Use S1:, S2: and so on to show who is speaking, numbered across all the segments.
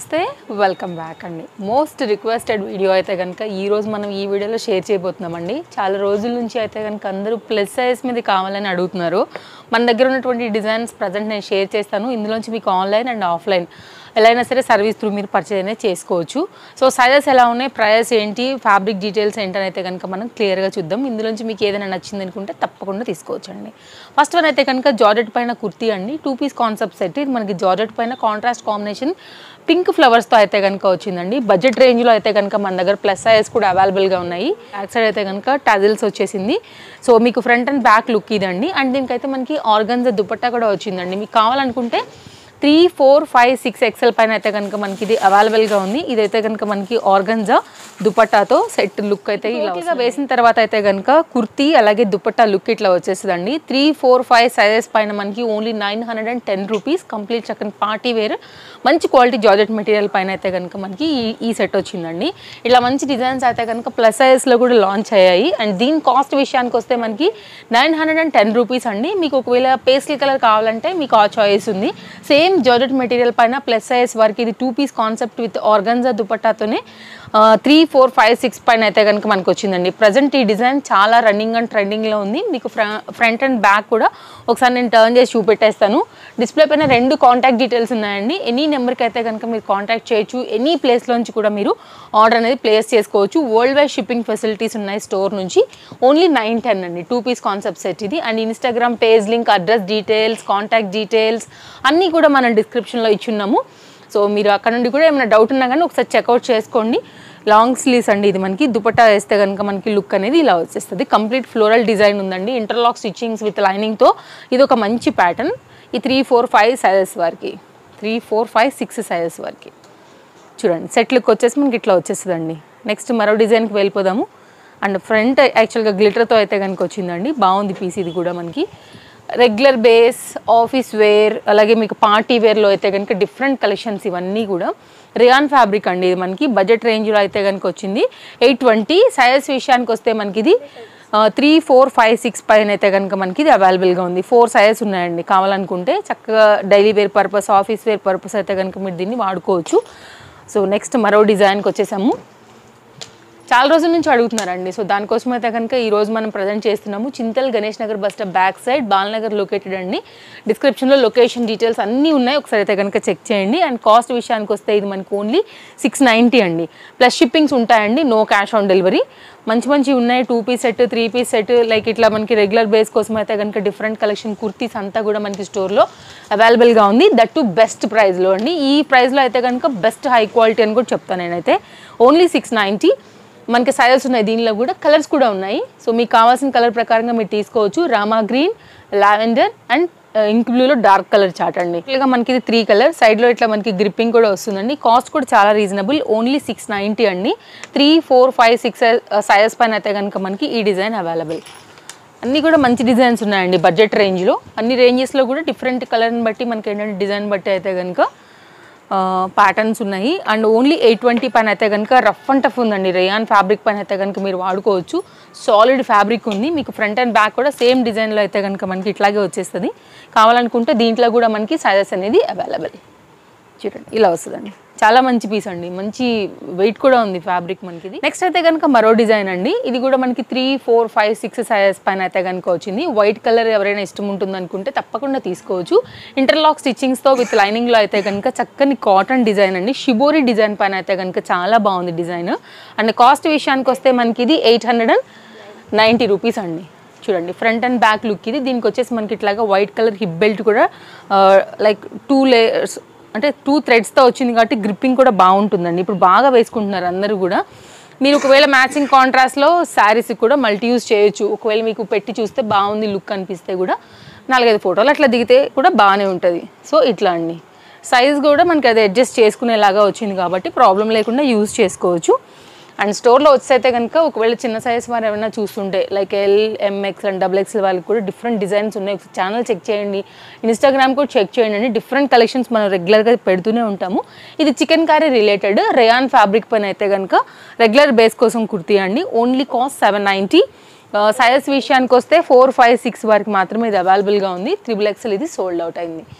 S1: నమస్తే welcome back అండి most requested video అయితే కనుక ఈ రోజు మనం ఈ వీడియోలో షేర్ చేయబోతున్నామండి చాలా రోజుల నుంచి అయితే కనుక అందరూ ప్లస్ సైజ్ మీద కావాలని అడుగుతున్నారు మన దగ్గర ఉన్నటువంటి డిజైన్స్ ప్రజెంట్ నేను షేర్ చేస్తాను ఇందులోంచి మీకు ఆన్లైన్ అండ్ ఆఫ్లైన్ ఎలా అయినా సరే సర్వీస్ త్రూ మీరు పర్చేజ్ అనేది చేసుకోవచ్చు సో సైజెస్ ఎలా ఉన్నాయి ప్రైస్ ఏంటి ఫ్యాబ్రిక్ డీటెయిల్స్ ఏంటని అయితే కనుక మనం క్లియర్గా చూద్దాం ఇందులోంచి మీకు ఏదైనా నచ్చింది అనుకుంటే తప్పకుండా తీసుకోవచ్చు అండి ఫస్ట్ వన్ అయితే కనుక జార్జెట్ పైన కుర్తీ అండి టూ పీస్ కాన్సెప్ట్ సెట్ ఇది మనకి జార్జెట్ పైన కాంట్రాస్ట్ కాంబినేషన్ పింక్ ఫ్లవర్స్తో అయితే కనుక వచ్చిందండి బడ్జెట్ రేంజ్లో అయితే కనుక మన దగ్గర ప్లస్ సైజ్ కూడా అవైలబుల్గా ఉన్నాయి బ్యాక్ సైడ్ అయితే కనుక టజిల్స్ వచ్చేసింది సో మీకు ఫ్రంట్ అండ్ బ్యాక్ లుక్ ఇదండి అండ్ దీనికైతే మనకి ఆర్గన్జా దుపట్టా కూడా వచ్చిందండి మీకు కావాలనుకుంటే three four five six XL పైన అయితే కనుక మనకి ఇది అవైలబుల్గా ఉంది ఇదైతే కనుక మనకి ఆర్గన్జా దుపట్టాతో సెట్ లుక్ అయితే ఇలా వేసిన తర్వాత అయితే కనుక కుర్తీ అలాగే దుపట్టా లుక్ ఇట్లా వచ్చేస్తుందండి త్రీ ఫోర్ ఫైవ్ సైజెస్ పైన మనకి only nine hundred and ten rupees complete చక్కని పార్టీ వేర్ మంచి క్వాలిటీ జార్జెట్ మెటీరియల్ పైన అయితే కనుక మనకి ఈ ఈ సెట్ వచ్చిందండి ఇలా మంచి డిజైన్స్ అయితే కనుక ప్లస్ సైజెస్లో కూడా లాంచ్ అయ్యాయి అండ్ దీని కాస్ట్ విషయానికి వస్తే మనకి nine hundred and ten rupees అండి మీకు ఒకవేళ పేస్టల్ కలర్ కావాలంటే మీకు ఆ చాయిస్ ఉంది సేమ్ జార్జెట్ మెటీరియల్ పైన ప్లస్ సైజ్ వరకు ఇది two piece concept with organza దుపట్టాతోనే త్రీ ఫోర్ ఫైవ్ సిక్స్ పైన అయితే కనుక మనకు వచ్చిందండి ప్రజెంట్ ఈ డిజైన్ చాలా రన్నింగ్ అండ్ ట్రెండింగ్లో ఉంది మీకు ఫ్రంట్ అండ్ బ్యాక్ కూడా ఒకసారి నేను టర్న్ చేసి చూపెట్టేస్తాను డిస్ప్లే పైన రెండు కాంటాక్ట్ డీటెయిల్స్ ఉన్నాయండి ఎనీ నెంబర్కి అయితే కనుక మీరు కాంటాక్ట్ చేయొచ్చు ఎనీ ప్లేస్లోంచి కూడా మీరు ఆర్డర్ అనేది ప్లేస్ చేసుకోవచ్చు వరల్డ్ వైడ్ షిప్పింగ్ ఫెసిలిటీస్ ఉన్నాయి స్టోర్ నుంచి ఓన్లీ నైన్ టెన్ అండి టూ పీస్ కాన్సెప్ట్ సెట్ ఇది and Instagram page link address details contact details అన్నీ కూడా మనం డిస్క్రిప్షన్లో ఇచ్చున్నాము సో మీరు అక్కడ నుండి కూడా ఏమైనా డౌట్ ఉన్నా కానీ ఒకసారి చెక్అవుట్ చేసుకోండి లాంగ్ స్లీవ్స్ అండి ఇది మనకి దుపట్టా వేస్తే కనుక మనకి లుక్ అనేది ఇలా వచ్చేస్తుంది కంప్లీట్ ఫ్లోరల్ డిజైన్ ఉందండి ఇంటర్లాక్ స్టిచ్చింగ్స్ విత్ లైనింగ్తో ఇది ఒక మంచి ప్యాటర్న్ ఈ త్రీ ఫోర్ ఫైవ్ సైజెస్ వరకు three four five six sizes వరకు చూడండి సెట్ లుక్ వచ్చేసి మనకి ఇట్లా వచ్చేస్తుందండి నెక్స్ట్ మరో డిజైన్కి వెళ్ళిపోదాము అండ్ ఫ్రంట్ యాక్చువల్గా గ్లిటర్తో అయితే కనుక వచ్చిందండి బాగుంది పీస్ ఇది కూడా మనకి రెగ్యులర్ బేస్ ఆఫీస్ వేర్ అలాగే మీకు పార్టీ వేర్లో అయితే కనుక డిఫరెంట్ కలెక్షన్స్ ఇవన్నీ కూడా రియాన్ ఫ్యాబ్రిక్ అండి ఇది మనకి బడ్జెట్ రేంజ్లో అయితే కనుక వచ్చింది ఎయిట్ ట్వంటీ సైజెస్ విషయానికి వస్తే మనకి ఇది త్రీ ఫోర్ ఫైవ్ సిక్స్ పైన అయితే కనుక మనకి ఇది అవైలబుల్గా ఉంది ఫోర్ సైజెస్ ఉన్నాయండి కావాలనుకుంటే చక్కగా daily wear purpose office wear purpose అయితే కనుక మీరు దీన్ని వాడుకోవచ్చు సో నెక్స్ట్ మరో డిజైన్కి వచ్చేసాము చాలా రోజుల నుంచి అడుగుతున్నారండి సో దానికోసం అయితే కనుక ఈ రోజు మనం ప్రజెంట్ చేస్తున్నాము Chintal Ganesh Nagar bus stop back side Balanagar located అండి డిస్క్రిప్షన్లో లొకేషన్ డీటెయిల్స్ అన్నీ ఉన్నాయి ఒకసారి అయితే కనుక చెక్ చేయండి అండ్ కాస్ట్ విషయానికి వస్తే ఇది మనకు ఓన్లీ సిక్స్ నైంటీ అండి ప్లస్ షిప్పింగ్స్ ఉంటాయండి నో క్యాష్ ఆన్ డెలివరీ మంచి మంచి ఉన్నాయి two piece set three piece set like ఇట్లా మనకి రెగ్యులర్ బేస్ కోసం అయితే కనుక డిఫరెంట్ కలెక్షన్ కుర్తీస్ అంతా కూడా మనకి స్టోర్లో అవైలబుల్గా ఉంది దట్ టు బెస్ట్ ప్రైస్లో అండి ఈ ప్రైస్లో అయితే కనుక బెస్ట్ హై క్వాలిటీ అని కూడా చెప్తాను నేనైతే ఓన్లీ సిక్స్ నైంటీ మనకి సైజెస్ ఉన్నాయి దీనిలో కూడా కలర్స్ కూడా ఉన్నాయి సో మీకు కావాల్సిన కలర్ ప్రకారంగా మీరు తీసుకోవచ్చు Rama green lavender and ink బ్లూలో డార్క్ కలర్ చాట్ అండి ఇట్లా మనకి ఇది త్రీ కలర్ సైడ్లో ఇట్లా మనకి గ్రిప్పింగ్ కూడా వస్తుందండి కాస్ట్ కూడా చాలా రీజనబుల్ ఓన్లీ సిక్స్ నైంటీ అండి three four five six sizes పైన అయితే కనుక మనకి ఈ డిజైన్ అవైలబుల్ అన్నీ కూడా మంచి డిజైన్స్ ఉన్నాయండి బడ్జెట్ రేంజ్లో అన్ని రేంజెస్లో కూడా డిఫరెంట్ కలర్ని బట్టి మనకి ఏంటంటే డిజైన్ బట్టి అయితే కనుక ప్యాటర్న్స్ ఉన్నాయి అండ్ ఓన్లీ ఎయిట్ ట్వంటీ పైన అయితే కనుక రఫ్ అండ్ టఫ్ ఉందండి రేయాన్ ఫ్యాబ్రిక్ పైన అయితే కనుక మీరు వాడుకోవచ్చు సాలిడ్ ఫ్యాబ్రిక్ ఉంది మీకు ఫ్రంట్ అండ్ బ్యాక్ కూడా సేమ్ డిజైన్లో అయితే కనుక మనకి ఇట్లాగే వచ్చేస్తుంది కావాలనుకుంటే దీంట్లో కూడా మనకి సైజెస్ అనేది అవైలబుల్ చూడండి ఇలా వస్తుందండి చాలా మంచి పీస్ అండి మంచి వెయిట్ కూడా ఉంది ఫ్యాబ్రిక్ మనకి నెక్స్ట్ అయితే కనుక మరో డిజైన్ అండి ఇది కూడా మనకి three four five six sizes పైన అయితే కనుక వచ్చింది వైట్ కలర్ ఎవరైనా ఇష్టం ఉంటుంది అనుకుంటే తప్పకుండా తీసుకోవచ్చు ఇంటర్లాక్ స్టిచ్చింగ్స్తో విత్ లైనింగ్లో అయితే కనుక చక్కని కాటన్ డిజైన్ అండి షిబోరి డిజైన్ పైన అయితే కనుక చాలా బాగుంది డిజైన్ అండ్ కాస్ట్ విషయానికి వస్తే మనకి ఇది eight hundred and ninety rupees అండి చూడండి ఫ్రంట్ అండ్ బ్యాక్ లుక్ ఇది దీనికి వచ్చేసి మనకి ఇట్లాగా వైట్ కలర్ హిప్ బెల్ట్ కూడా లైక్ టూ లేయర్స్ అంటే టూ థ్రెడ్స్తో వచ్చింది కాబట్టి గ్రిప్పింగ్ కూడా బాగుంటుందండి ఇప్పుడు బాగా వేసుకుంటున్నారు అందరూ కూడా మీరు ఒకవేళ మ్యాచింగ్ కాంట్రాస్ట్లో శారీస్ కూడా మల్టీ యూస్ చేయొచ్చు ఒకవేళ మీకు పెట్టి చూస్తే బాగుంది లుక్ అనిపిస్తే కూడా నాలుగైదు ఫోటోలు అట్లా దిగితే కూడా బాగానే ఉంటుంది సో ఇట్లా అండి సైజ్ కూడా మనకి అది అడ్జస్ట్ చేసుకునేలాగా వచ్చింది కాబట్టి ప్రాబ్లం లేకుండా యూజ్ చేసుకోవచ్చు అండ్ స్టోర్లో వచ్చేస్తే కనుక ఒకవేళ చిన్న సైజ్ వారు ఏమైనా చూస్తుంటే like L M X and double XL వాళ్ళకి కూడా డిఫరెంట్ డిజైన్స్ ఉన్నాయి ఒకసారి ఛానల్ చెక్ చేయండి ఇన్స్టాగ్రామ్ కూడా చెక్ చేయండి అండి డిఫరెంట్ కలెక్షన్స్ మనం రెగ్యులర్గా పెడుతూనే ఉంటాము ఇది chikankari related rayon fabric పైన అయితే కనుక రెగ్యులర్ బేస్ కోసం కుర్తీ అండి only cost seven ninety sizes విషయానికి వస్తే ఫోర్ ఫైవ్ సిక్స్ వరకు మాత్రమే ఇది అవైలబుల్గా ఉంది త్రిబుల్ ఎక్స్ఎల్ ఇది సోల్డ్ అవుట్ అయింది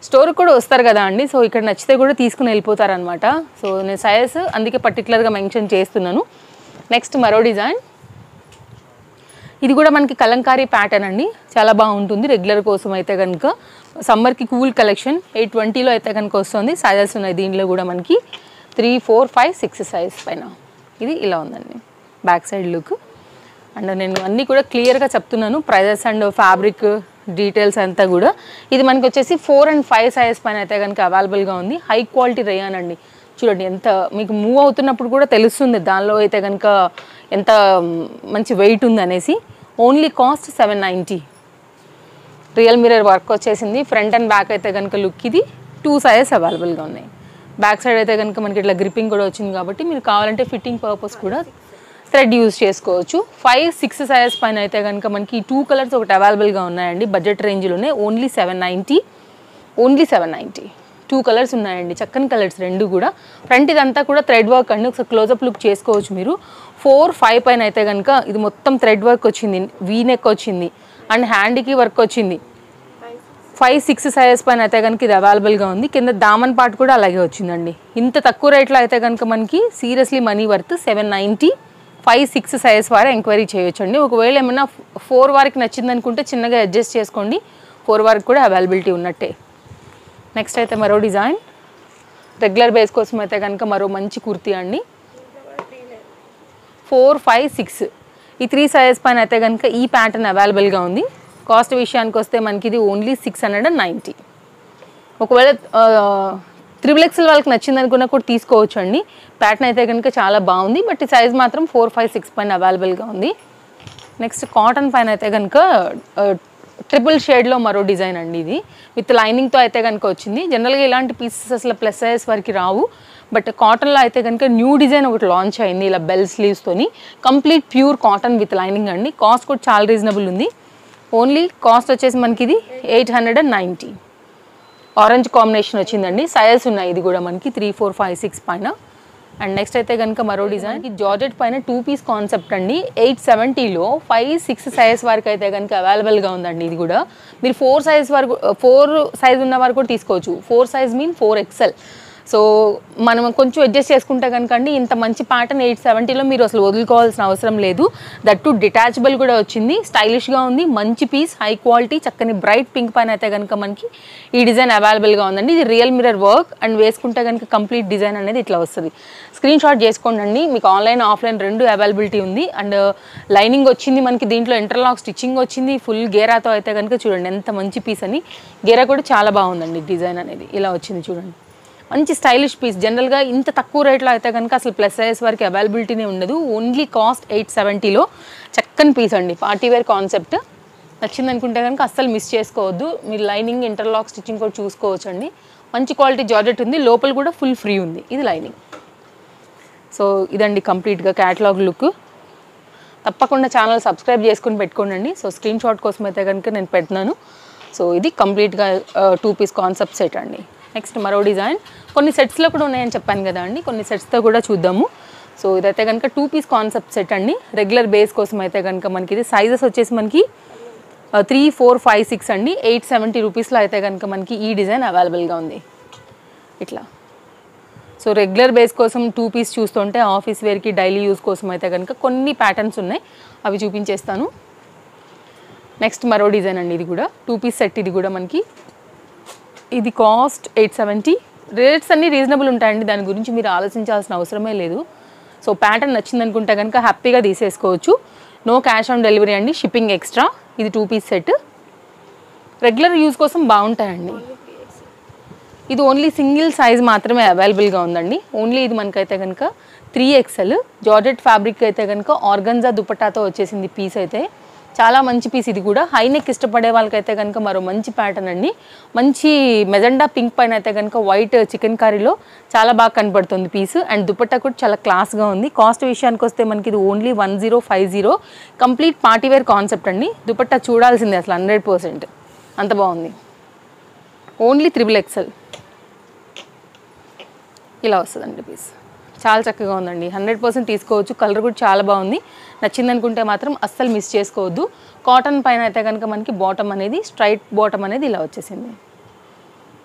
S1: స్టోర్ కూడా వస్తారు కదా అండి సో ఇక్కడ నచ్చితే కూడా తీసుకుని వెళ్ళిపోతారనమాట సో నేను సైజ్ అందుకే పర్టికులర్గా మెన్షన్ చేస్తున్నాను నెక్స్ట్ మరో డిజైన్ ఇది కూడా మనకి కలంకారీ ప్యాటర్న్ అండి చాలా బాగుంటుంది రెగ్యులర్ కోసం అయితే కనుక సమ్మర్కి కూల్ కలెక్షన్ ఎయిట్ ట్వంటీలో అయితే కనుక వస్తుంది సైజెస్ ఉన్నాయి దీంట్లో కూడా మనకి three four five six size పైన ఇది ఇలా ఉందండి బ్యాక్ సైడ్ లుక్ అండ్ నేను అన్నీ కూడా క్లియర్గా చెప్తున్నాను ప్రైజెస్ అండ్ ఫ్యాబ్రిక్ డీటెయిల్స్ అంతా కూడా ఇది మనకి వచ్చేసి ఫోర్ అండ్ ఫైవ్ సైజ్ పైన అయితే కనుక అవైలబుల్గా ఉంది హై క్వాలిటీ రేయాన్ అండి చూడండి ఎంత మీకు మూవ్ అవుతున్నప్పుడు కూడా తెలుస్తుంది దానిలో అయితే కనుక ఎంత మంచి వెయిట్ ఉంది అనేసి only cost seven ninety real mirror work వచ్చేసింది ఫ్రంట్ అండ్ బ్యాక్ అయితే కనుక లుక్ ఇది టూ సైజెస్ అవైలబుల్గా ఉన్నాయి బ్యాక్ సైడ్ అయితే కనుక మనకి ఇట్లా గ్రిప్పింగ్ కూడా వచ్చింది కాబట్టి మీరు కావాలంటే ఫిట్టింగ్ పర్పస్ కూడా థ్రెడ్ యూజ్ చేసుకోవచ్చు ఫైవ్ సిక్స్ సైజెస్ పైన అయితే కనుక మనకి టూ కలర్స్ ఒకటి అవైలబుల్గా ఉన్నాయండి బడ్జెట్ రేంజ్లోనే only seven ninety only seven ninety two colours ఉన్నాయండి చక్కని కలర్స్ రెండు కూడా ఫ్రంట్ ఇదంతా కూడా థ్రెడ్ వర్క్ అండి ఒకసారి క్లోజప్ లుక్ చేసుకోవచ్చు మీరు ఫోర్ ఫైవ్ పైన అయితే కనుక ఇది మొత్తం థ్రెడ్ వర్క్ వచ్చింది వీ నెక్ వచ్చింది అండ్ హ్యాండ్కి వర్క్ వచ్చింది ఫైవ్ సిక్స్ సైజెస్ పైన అయితే కనుక ఇది అవైలబుల్గా ఉంది కింద దామన్ పార్ట్ కూడా అలాగే వచ్చిందండి ఇంత తక్కువ రేట్లో అయితే కనుక మనకి seriously money worth seven ninety five six size వారు ఎంక్వైరీ చేయొచ్చండి ఒకవేళ ఏమైనా ఫోర్ వారికి నచ్చింది అనుకుంటే చిన్నగా అడ్జస్ట్ చేసుకోండి ఫోర్ వారికి కూడా అవైలబిలిటీ ఉన్నట్టే నెక్స్ట్ అయితే మరో డిజైన్ రెగ్యులర్ బేస్ కోసం అయితే కనుక మరో మంచి కుర్తీ అండి ఫోర్ ఫైవ్ సిక్స్ ఈ త్రీ సైజెస్ పైన అయితే కనుక ఈ ప్యాటర్న్ అవైలబుల్గా ఉంది కాస్ట్ విషయానికి వస్తే మనకి ఇది only six hundred and ninety ఒకవేళ త్రిబుల్ ఎక్స్ఎల్ వాళ్ళకి నచ్చింది అనుకున్నా కూడా తీసుకోవచ్చు అండి ప్యాటర్న్ అయితే కనుక చాలా బాగుంది బట్ ఈ సైజ్ మాత్రం ఫోర్ ఫైవ్ సిక్స్ పైన అవైలబుల్గా ఉంది నెక్స్ట్ కాటన్ పైన అయితే కనుక ట్రిపుల్ షేడ్లో మరో డిజైన్ అండి ఇది విత్ లైనింగ్తో అయితే కనుక వచ్చింది జనరల్గా ఇలాంటి పీసెస్ అసలు ప్లస్ సైజ్ వరకు రావు బట్ కాటన్లో అయితే కనుక న్యూ డిజైన్ ఒకటి లాంచ్ అయింది ఇలా బెల్ స్లీవ్స్తోని complete pure cotton with lining అండి కాస్ట్ కూడా చాలా రీజనబుల్ ఉంది ఓన్లీ కాస్ట్ వచ్చేసి మనకి ఇది eight hundred and ninety orange combination వచ్చిందండి సైజెస్ ఉన్నాయి ఇది కూడా మనకి త్రీ ఫోర్ ఫైవ్ సిక్స్ పైన అండ్ నెక్స్ట్ అయితే కనుక మరో డిజైన్ ఈ జార్జెట్ పైన టూ పీస్ కాన్సెప్ట్ అండి ఎయిట్ సెవెంటీలో ఫైవ్ సిక్స్ సైజ్ వరకు అయితే కనుక అవైలబుల్గా ఉందండి ఇది కూడా మీరు ఫోర్ సైజ్ వరకు ఫోర్ సైజ్ ఉన్న వారు కూడా తీసుకోవచ్చు four size mean four XL so మనం కొంచెం అడ్జస్ట్ చేసుకుంటే కనుక అండి ఇంత మంచి ప్యాటర్న్ ఎయిట్ సెవెంటీలో మీరు అసలు వదులుకోవాల్సిన అవసరం లేదు దట్ టు డిటాచబుల్ కూడా వచ్చింది స్టైలిష్గా ఉంది మంచి పీస్ హై క్వాలిటీ చక్కని బ్రైట్ పింక్ పైన అయితే కనుక మనకి ఈ డిజైన్ అవైలబుల్గా ఉందండి ఇది రియల్ మిరర్ వర్క్ అండ్ వేసుకుంటే కనుక కంప్లీట్ డిజైన్ అనేది ఇట్లా వస్తుంది స్క్రీన్ షాట్ చేసుకోండి అండి మీకు ఆన్లైన్ ఆఫ్లైన్ రెండు అవైలబిలిటీ ఉంది అండ్ లైనింగ్ వచ్చింది మనకి దీంట్లో ఇంటర్లాక్ స్టిచ్చింగ్ వచ్చింది ఫుల్ గేరాతో అయితే కనుక చూడండి ఎంత మంచి పీస్ అని గేరా కూడా చాలా బాగుందండి డిజైన్ అనేది ఇలా వచ్చింది చూడండి మంచి స్టైలిష్ పీస్ జనరల్గా ఇంత తక్కువ రేట్లో అయితే కనుక అసలు ప్లస్ సైజ్ వరకు అవైలబిలిటీనే ఉండదు ఓన్లీ కాస్ట్ ఎయిట్ సెవెంటీలో చక్కని పీస్ అండి పార్టీ వేర్ కాన్సెప్ట్ నచ్చింది అనుకుంటే కనుక అస్సలు మిస్ చేసుకోవద్దు మీరు లైనింగ్ ఇంటర్లాక్ స్టిచ్చింగ్ కూడా చూసుకోవచ్చు అండి మంచి క్వాలిటీ జార్జెట్ ఉంది లోపల కూడా ఫుల్ ఫ్రీ ఉంది ఇది లైనింగ్ సో ఇదండి కంప్లీట్గా క్యాటలాగ్ లుక్ తప్పకుండా ఛానల్ సబ్స్క్రైబ్ చేసుకుని పెట్టుకోండి సో స్క్రీన్ షాట్ కోసం అయితే కనుక నేను పెడుతున్నాను సో ఇది కంప్లీట్గా టూ పీస్ కాన్సెప్ట్ సెట్ అండి నెక్స్ట్ మరో డిజైన్ కొన్ని సెట్స్లో కూడా ఉన్నాయని చెప్పాను కదా అండి కొన్ని సెట్స్తో కూడా చూద్దాము సో ఇదైతే కనుక టూ పీస్ కాన్సెప్ట్ సెట్ అండి రెగ్యులర్ బేస్ కోసం అయితే కనుక మనకి ఇది సైజెస్ వచ్చేసి మనకి త్రీ ఫోర్ ఫైవ్ సిక్స్ అండి ఎయిట్ సెవెంటీ రూపీస్లో అయితే కనుక మనకి ఈ డిజైన్ అవైలబుల్గా ఉంది ఇట్లా సో రెగ్యులర్ బేస్ కోసం టూ పీస్ చూస్తుంటే ఆఫీస్ వేర్కి డైలీ యూస్ కోసం అయితే కనుక కొన్ని ప్యాటర్న్స్ ఉన్నాయి అవి చూపించేస్తాను నెక్స్ట్ మరో డిజైన్ అండి ఇది కూడా టూ పీస్ సెట్ ఇది కూడా మనకి ఇది కాస్ట్ ఎయిట్ సెవెంటీ రేట్స్ అన్నీ రీజనబుల్ ఉంటాయండి దాని గురించి మీరు ఆలోచించాల్సిన అవసరమే లేదు సో ప్యాటర్న్ నచ్చింది అనుకుంటే కనుక హ్యాపీగా తీసేసుకోవచ్చు నో క్యాష్ ఆన్ డెలివరీ అండి షిప్పింగ్ ఎక్స్ట్రా ఇది two piece set regular use కోసం బాగుంటాయండి ఇది ఓన్లీ సింగిల్ సైజ్ మాత్రమే అవైలబుల్గా ఉందండి ఓన్లీ ఇది మనకైతే కనుక త్రీ ఎక్స్ఎల్ జార్జెట్ ఫ్యాబ్రిక్ అయితే కనుక ఆర్గన్జా దుపట్టాతో వచ్చేసింది పీస్ అయితే చాలా మంచి పీస్ ఇది కూడా హై నెక్ ఇష్టపడే వాళ్ళకైతే కనుక మరో మంచి ప్యాటర్న్ అండి మంచి మెజెండా పింక్ పైన అయితే కనుక వైట్ చికెన్ కర్రీలో చాలా బాగా కనపడుతుంది పీస్ అండ్ దుపట్టా కూడా చాలా క్లాస్గా ఉంది కాస్ట్ విషయానికి వస్తే మనకి ఇది only one zero five zero complete party wear concept అండి దుపట్టా చూడాల్సిందే అసలు హండ్రెడ్ పర్సెంట్ అంత బాగుంది ఓన్లీ త్రిబుల్ ఎక్సెల్ ఇలా వస్తుందండి పీస్ చాలా చక్కగా ఉందండి హండ్రెడ్ పర్సెంట్ తీసుకోవచ్చు కలర్ కూడా చాలా బాగుంది నచ్చింది అనుకుంటే మాత్రం అస్సలు మిస్ చేసుకోవద్దు కాటన్ పైన అయితే కనుక మనకి బాటమ్ అనేది స్ట్రైట్ బాటమ్ అనేది ఇలా వచ్చేసింది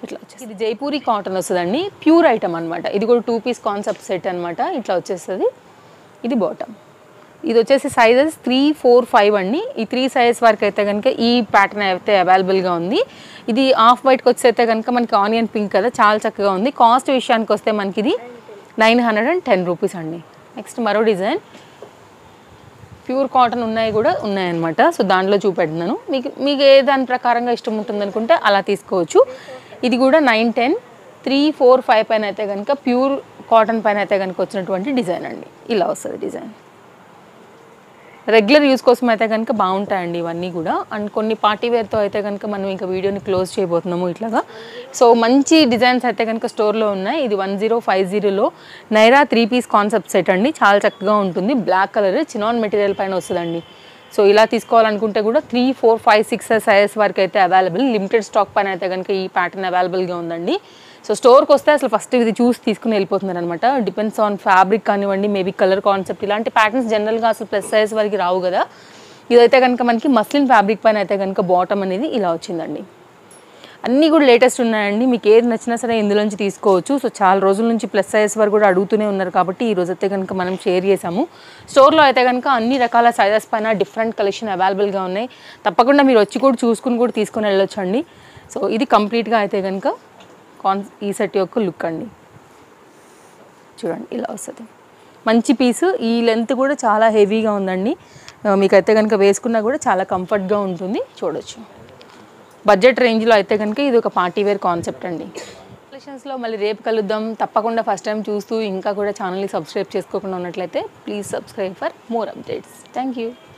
S1: ఇట్లా వచ్చేసి ఇది జైపూరి కాటన్ వస్తుందండి ప్యూర్ ఐటమ్ అనమాట ఇది కూడా టూ పీస్ కాన్సెప్ట్ సెట్ అనమాట ఇట్లా వచ్చేస్తుంది ఇది బాటమ్ ఇది వచ్చేసి సైజెస్ త్రీ ఫోర్ ఫైవ్ అండి ఈ త్రీ సైజెస్ వరకు అయితే కనుక ఈ ప్యాటర్న్ అయితే అవైలబుల్గా ఉంది ఇది ఆఫ్ వైట్కి వచ్చి అయితే కనుక మనకి ఆనియన్ పింక్ కదా చాలా చక్కగా ఉంది కాస్ట్ విషయానికి వస్తే మనకి ఇది nine hundred and ten rupees అండి నెక్స్ట్ మరో డిజైన్ ప్యూర్ కాటన్ ఉన్నాయి కూడా ఉన్నాయన్నమాట సో దాంట్లో చూపెడుతున్నాను మీకు మీకు ఏ దాని ప్రకారంగా ఇష్టం ఉంటుంది అనుకుంటే అలా తీసుకోవచ్చు ఇది కూడా nine ten three four five పైన అయితే కనుక ప్యూర్ కాటన్ పైన అయితే కనుక వచ్చినటువంటి డిజైన్ అండి ఇలా వస్తుంది డిజైన్ రెగ్యులర్ యూస్ కోసం అయితే కనుక బాగుంటాయండి ఇవన్నీ కూడా అండ్ కొన్ని పార్టీ వేర్తో అయితే కనుక మనం ఇంకా వీడియోని క్లోజ్ చేయబోతున్నాము ఇట్లాగా సో మంచి డిజైన్స్ అయితే కనుక స్టోర్లో ఉన్నాయి ఇది వన్ జీరో ఫైవ్ జీరోలో Naira three piece concept set అండి చాలా చక్కగా ఉంటుంది బ్లాక్ కలర్ చినాన్ మెటీరియల్ పైన వస్తుందండి సో ఇలా తీసుకోవాలనుకుంటే కూడా three four five six sizes వరకు అయితే అవైలబుల్ లిమిటెడ్ స్టాక్ పైన అయితే కనుక ఈ ప్యాటర్న్ అవైలబుల్గా ఉందండి సో స్టోర్కి వస్తే అసలు ఫస్ట్ ఇది చూసి తీసుకుని వెళ్ళిపోతున్నారు అనమాట డిపెండ్స్ ఆన్ ఫ్యాబ్రిక్ కానివ్వండి మేబీ కలర్ కాన్సెప్ట్ ఇలాంటి ప్యాటర్న్స్ జనరల్గా అసలు ప్లస్ సైజ్ వరకు రావు కదా ఇదైతే కనుక మనకి మస్లిన్ ఫ్యాబ్రిక్ పైన అయితే కనుక బాటమ్ అనేది ఇలా వచ్చిందండి అన్నీ కూడా లేటెస్ట్ ఉన్నాయండి మీకు ఏది నచ్చినా సరే ఇందులోంచి తీసుకోవచ్చు సో చాలా రోజుల నుంచి ప్లస్ సైజ్ వరకు కూడా అడుగుతూనే ఉన్నారు కాబట్టి ఈ రోజు అయితే కనుక మనం షేర్ చేసాము స్టోర్లో అయితే కనుక అన్ని రకాల సైజెస్ పైన డిఫరెంట్ కలెక్షన్ అవైలబుల్గా ఉన్నాయి తప్పకుండా మీరు వచ్చి కూడా చూసుకుని కూడా తీసుకొని వెళ్ళొచ్చండి సో ఇది కంప్లీట్గా అయితే కనుక కాన్ ఈ సెట్ యొక్క లుక్ అండి చూడండి ఇలా వస్తుంది మంచి పీసు ఈ లెంత్ కూడా చాలా హెవీగా ఉందండి ఆ, మీకైతే కనుక వేసుకున్నా కూడా చాలా కంఫర్ట్గా ఉంటుంది చూడొచ్చు బడ్జెట్ రేంజ్లో అయితే కనుక ఇది ఒక పార్టీ వేర్ కాన్సెప్ట్ అండి కలెక్షన్స్లో మళ్ళీ రేపు కలుద్దాం తప్పకుండా ఫస్ట్ టైం చూస్తూ ఇంకా కూడా ఛానల్ని సబ్స్క్రైబ్ చేసుకోకుండా ఉన్నట్లయితే please subscribe for more updates thank you